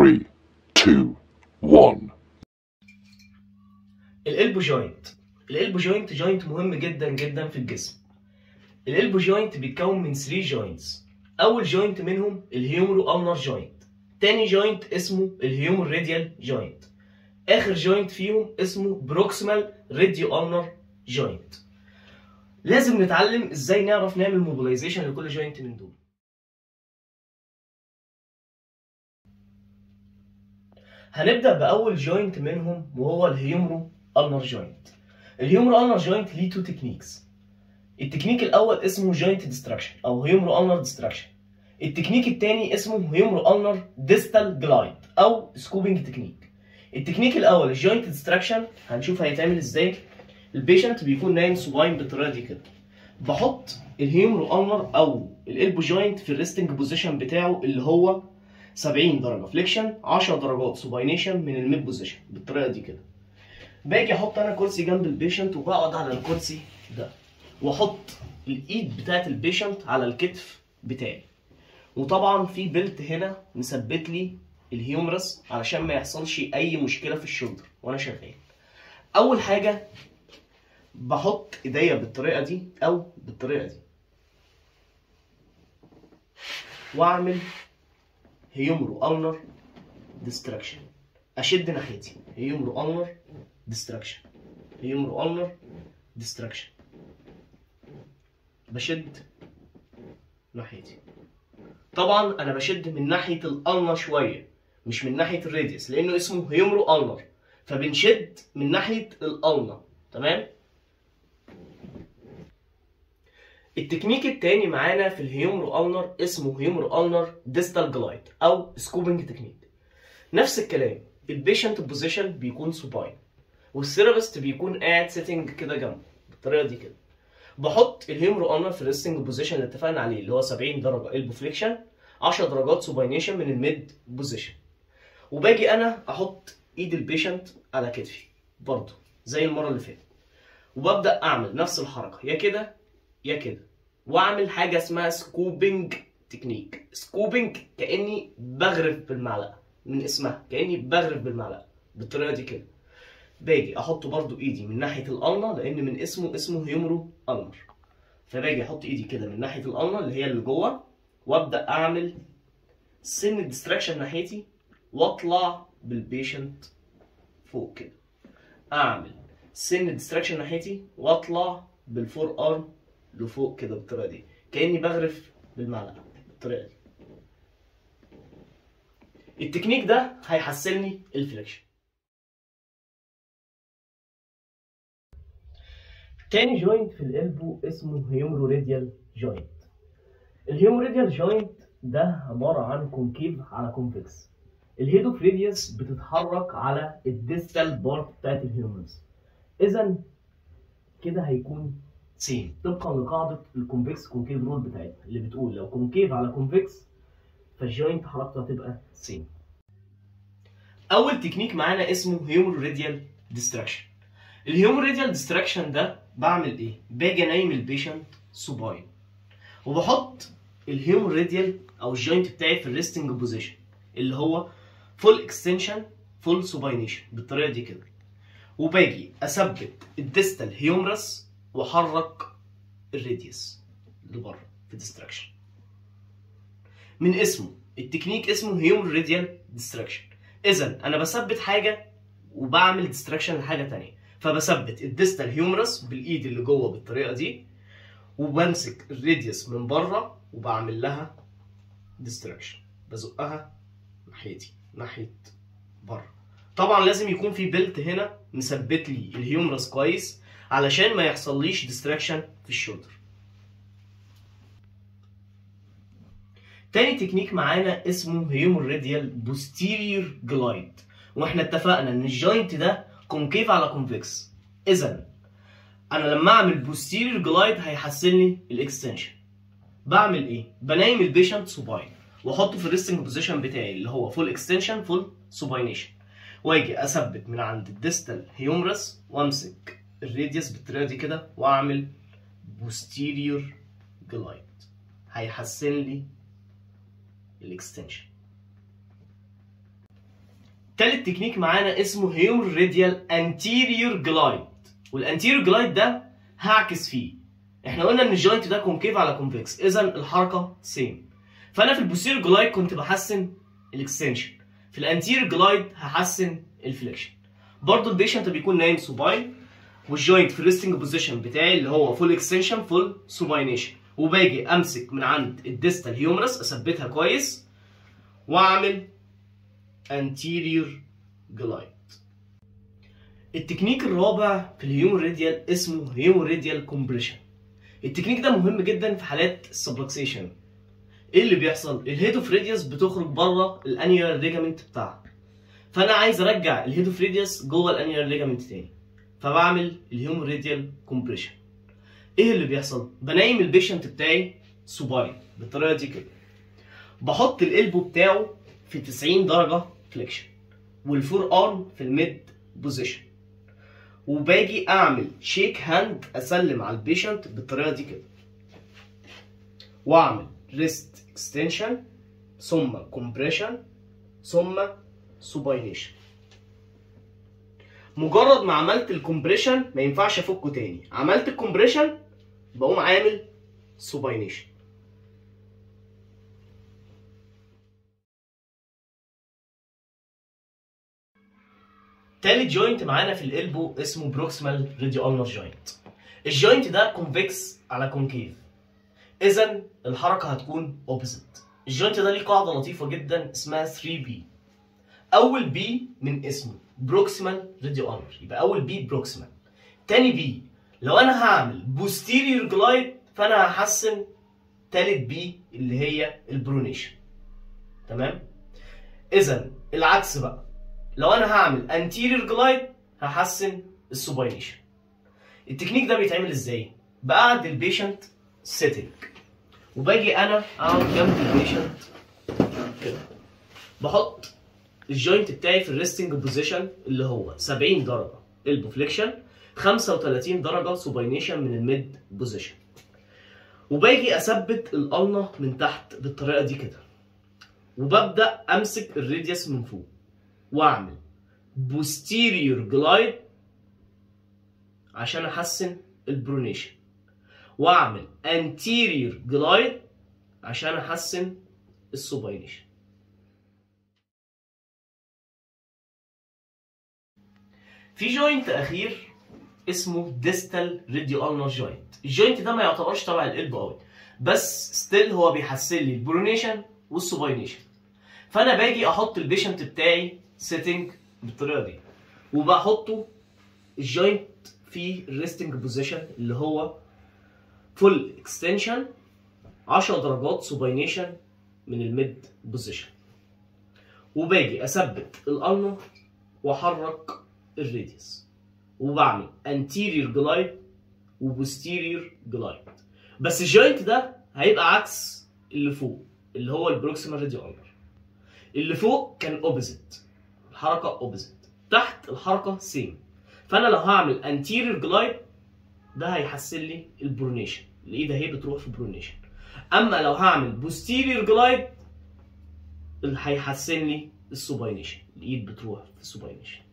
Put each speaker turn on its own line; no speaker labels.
Three, two, one.
الالبو جوينت الالبو جوينت جوينت مهم جدا جدا في الجسم الالبو جوينت بيتكون من 3 جوينتس اول جوينت منهم الهيومرو النر جوينت تاني جوينت اسمه الهيومر راديال جوينت اخر جوينت فيهم اسمه بروكسيمال راديو النر جوينت لازم نتعلم ازاي نعرف نعمل موبيلايزيشن لكل جوينت من دول هنبدا باول جوينت منهم وهو الهيومرو النر جوينت الهيومرو النر جوينت ليه تو تكنيكس التكنيك الاول اسمه جوينت ديستراكشن او هيومرو النر ديستراكشن التكنيك الثاني اسمه هيومرو النر ديستال جلايد او سكوبنج تكنيك التكنيك الاول الجوينت ديستراكشن هنشوف هيتعمل ازاي البيشنت بيكون نايم سواين بالطريقه دي كده بحط الهيومرو النر او الالبو جوينت في الريستنج بوزيشن بتاعه اللي هو 70 درجه فليكشن 10 درجات سوباينيشن من الميد بوزيشن بالطريقه دي كده باجي احط انا كرسي جنب البيشنت وبقعد على الكرسي ده واحط الايد بتاعت البيشنت على الكتف بتاعي وطبعا في بيلت هنا مثبت لي الهيومرس علشان ما يحصلش اي مشكله في الشولدر وانا شغال اول حاجه بحط ايديا بالطريقه دي او بالطريقه دي واعمل هيومرو النر ديستراكشن اشد ناحيتي هيومرو النر ديستراكشن هيومرو النر ديستراكشن بشد ناحيتي طبعا انا بشد من ناحيه الالنا شويه مش من ناحيه الراديوس لانه اسمه هيومرو النر فبنشد من ناحيه الالنا تمام التكنيك التاني معانا في الهيومرو النر اسمه هيومرو النر ديستال جلايد او سكوبنج تكنيك نفس الكلام البيشنت بوزيشن بيكون سوباين والثيرابيست بيكون قاعد سيتنج كده جنبه بالطريقه دي كده بحط الهيومرو النر في الريستنج بوزيشن اللي اتفقنا عليه اللي هو 70 درجه البو فليكشن 10 درجات سوباينيشن من الميد بوزيشن وباجي انا احط ايد البيشنت على كتفي برضه زي المره اللي فاتت وببدا اعمل نفس الحركه يا كده يا كده واعمل حاجه اسمها سكوبنج تكنيك سكوبنج كاني بغرف بالمعلقه من اسمها كاني بغرف بالمعلقه بالطريقه دي كده باجي احط برضو ايدي من ناحيه الالنا لان من اسمه اسمه هيومرو النر فباجي احط ايدي كده من ناحيه الالنا اللي هي اللي جوه وابدا اعمل سن ديستراكشن ناحيتي واطلع بالبيشنت فوق كده اعمل سن ديستراكشن ناحيتي واطلع بالفور ارم لفوق كده بالطريقه دي كاني بغرف بالمعلقه بالطريقه دي التكنيك ده هيحسن لي الفليكشن تاني جوينت في القلبو اسمه هيومرو راديال جوينت الهيومرو راديال جوينت ده عباره عن كونكيف على كونفكس الهيدو فريديوس بتتحرك على الديستال بارت بتاعت الهيومرس اذا كده هيكون سين طبقا لقاعده الكونفكس كونكيف رول بتاعتنا اللي بتقول لو كونكيف على كونفكس فالجوينت حركته هتبقى سين اول تكنيك معانا اسمه هيومرو راديال ديستراكشن الهيومر راديال ديستراكشن ده بعمل ايه؟ باجي انيم البيشنت سوباين وبحط الهيومر راديال او الجوينت بتاعي في الريستنج بوزيشن اللي هو فول اكستنشن فول سوباينيشن بالطريقه دي كده وباجي اثبت الديستال هيومرس واحرك الراديوس لبره في ديستراكشن من اسمه التكنيك اسمه هيومر راديال ديستراكشن اذا انا بثبت حاجه وبعمل ديستراكشن لحاجه تانية فبثبت الديستال هيومرس بالايد اللي جوه بالطريقه دي وبمسك الراديوس من بره وبعمل لها ديستراكشن بزقها ناحيتي ناحيه بره طبعا لازم يكون في بيلت هنا مثبت لي الهيومرس كويس علشان ما يحصليش ديستراكشن في الشولدر تاني تكنيك معانا اسمه هيومر راديال بوستيريور جلايد واحنا اتفقنا ان الجوينت ده كونكيف على كونفكس اذا انا لما اعمل بوستيريور جلايد هيحسن لي الاكستنشن بعمل ايه بنايم البيشنت سوباين واحطه في الريستنج بوزيشن بتاعي اللي هو فول اكستنشن فول سوباينيشن واجي اثبت من عند الديستال هيومرس وامسك الراديوس بالطريقه دي كده واعمل بوستيريور جلايد هيحسن لي الاكستنشن تالت تكنيك معانا اسمه هيومر راديال انتيريور جلايد والانتيريور جلايد ده هعكس فيه احنا قلنا ان الجوينت ده كونكيف على كونفكس اذا الحركه سيم فانا في البوستيريور جلايد كنت بحسن الاكستنشن في الانتيريور جلايد هحسن الفليكشن برضه البيشنت بيكون نايم سوباين والجوينت في الريستنج بوزيشن بتاعي اللي هو فول اكستنشن فول سوباينيشن وباجي امسك من عند الديستال هيومرس اثبتها كويس واعمل anterior glide التكنيك الرابع في الهيومن راديال اسمه هيومن راديال كومبريشن التكنيك ده مهم جدا في حالات السبلكسيشن ايه اللي بيحصل الهيد اوف راديوس بتخرج بره الانيولار ليجامنت بتاعها فانا عايز ارجع الهيد اوف راديوس جوه الانيولار ليجامنت تاني فبعمل الهيومن راديال كومبريشن ايه اللي بيحصل بنايم البيشنت بتاعي سوباين بالطريقه دي كده بحط القلبه بتاعه في 90 درجه فليكشن والفور ارم في الميد بوزيشن وباجي اعمل شيك هاند اسلم على البيشنت بالطريقه دي كده واعمل ريست اكستنشن ثم كومبريشن ثم سوباينيشن مجرد ما عملت الكومبريشن ما ينفعش افكه تاني عملت الكومبريشن بقوم عامل سوباينيشن تالت جوينت معانا في القلبو اسمه بروكسيمال راديو جوينت الجوينت ده كونفكس على كونكيف اذا الحركه هتكون اوبوزيت الجوينت ده ليه قاعده لطيفه جدا اسمها 3 بي اول بي من اسمه بروكسيمال راديو يبقى اول بي بروكسيمال تاني بي لو انا هعمل بوستيريور جلايد فانا هحسن تالت بي اللي هي البرونيشن تمام اذا العكس بقى لو انا هعمل anterior glide هحسن السوباينيشن التكنيك ده بيتعمل ازاي بقعد البيشنت سيتنج وباجي انا اقعد جنب البيشنت كده بحط الجوينت بتاعي في الريستنج بوزيشن اللي هو 70 درجه البو فليكشن 35 درجه سوباينيشن من الميد بوزيشن وباجي اثبت القلنه من تحت بالطريقه دي كده وببدا امسك الراديوس من فوق واعمل posterior glide عشان احسن البرونيشن واعمل anterior glide عشان احسن السوباينيشن في جوينت اخير اسمه ديستال راديو النر جوينت الجوينت ده ما يعتبرش تبع القلب قوي بس ستيل هو بيحسن لي البرونيشن والسوباينيشن فانا باجي احط البيشنت بتاعي سيتنج بالطريقه دي وبحطه الجوينت في الريستنج بوزيشن اللي هو فول اكستنشن 10 درجات سوباينيشن من الميد بوزيشن وباجي اثبت القلنه واحرك الراديوس وبعمل anterior glide وبوستيريور glide بس الجوينت ده هيبقى عكس اللي فوق اللي هو البروكسيمال راديو اللي فوق كان اوبوزيت الحركه اوبوزيت تحت الحركه سيم فانا لو هعمل anterior glide ده هيحسن لي البرونيشن الايد اهي بتروح في برونيشن اما لو هعمل posterior glide هيحسن لي السوباينيشن الايد بتروح في السوباينيشن